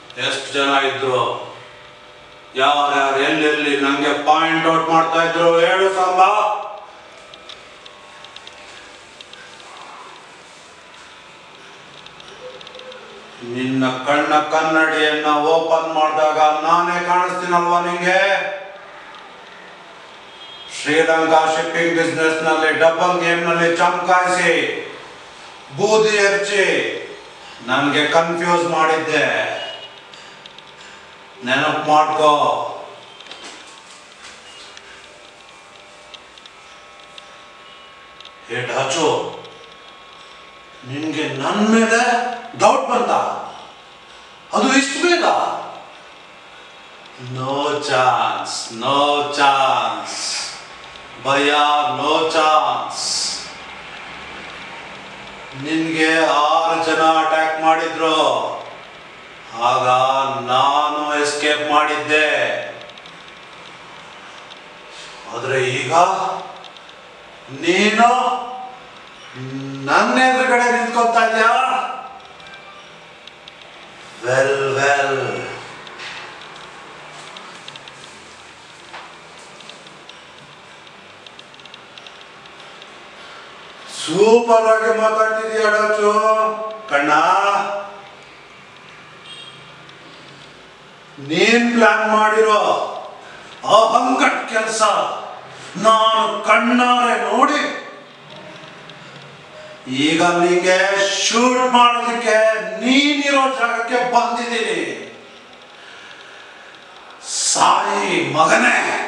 ಎಷ್ಟು ಜನ ಇದ್ರು ಯಾರ್ಯಾರು ಎಲ್ಲೆಲ್ಲಿ ನಂಗೆ ಪಾಯಿಂಟ್ ಔಟ್ ಮಾಡ್ತಾ ಇದ್ರು ಹೇಳು ಸಾಂಬ ನಿನ್ನ ಕಣ್ಣ ಕನ್ನಡಿಯನ್ನ ಓಪನ್ ಮಾಡಿದಾಗ ನಾನೇ ಕಾಣಿಸ್ತೀನಲ್ವಾ ನಿಂಗೆ ಶ್ರೀಲಂಕಾ ಶಿಪ್ಪಿಂಗ್ ಬಿಸ್ನೆಸ್ ನಲ್ಲಿ ಡಬಲ್ ಗೇಮ್ ನಲ್ಲಿ ಚಮಕಾಯಿಸಿ ಬೂದಿ ಹಚ್ಚಿ ನನಗೆ ಕನ್ಫ್ಯೂಸ್ ಮಾಡಿದ್ದೆ ನೆನಪು ಮಾಡ್ಕೋ ಹೇಟ್ ಹಚ್ಚು ನಿನ್ಗೆ ನನ್ನ ಮೇಲೆ ಡೌಟ್ ಬಂತ ಅದು ಇಷ್ಟು ಬೇಗ ನೋ ಚಾನ್ಸ್ ನೋ ಚಾನ್ಸ್ ಭಯ ನೋ ಚಾನ್ಸ್ ನಿನ್ಗೆ ಆರು ಜನ ಅಟ್ಯಾಕ್ ಮಾಡಿದ್ರು ಆಗ ನಾನು ಎಸ್ಕೇಪ್ ಮಾಡಿದ್ದೆ ಆದ್ರೆ ಈಗ ನೀನು ನನ್ನ ಎದುರುಗಡೆ ನಿಂತ್ಕೊತಾ ಇದ್ಯಾ ವೆಲ್ ವೆಲ್ ಸೂಪರ್ ಆಗಿ ಮಾತಾಡ್ತಿದೀಯ ಡಾಚು ಕಣ್ಣ ನೀನ್ ಪ್ಲಾನ್ ಮಾಡಿರೋ ಆ ಹಂಗಟ್ ಕೆಲಸ ನಾನು ಕಣ್ಣಾರೆ ನೋಡಿ ಈಗ ನಿಂಗೆ ಶೂಟ್ ಮಾಡೋದಕ್ಕೆ ನೀನಿರೋ ಜಾಗಕ್ಕೆ ಬಂದಿದ್ದೀನಿ ಸಾಯಿ ಮಗನೇ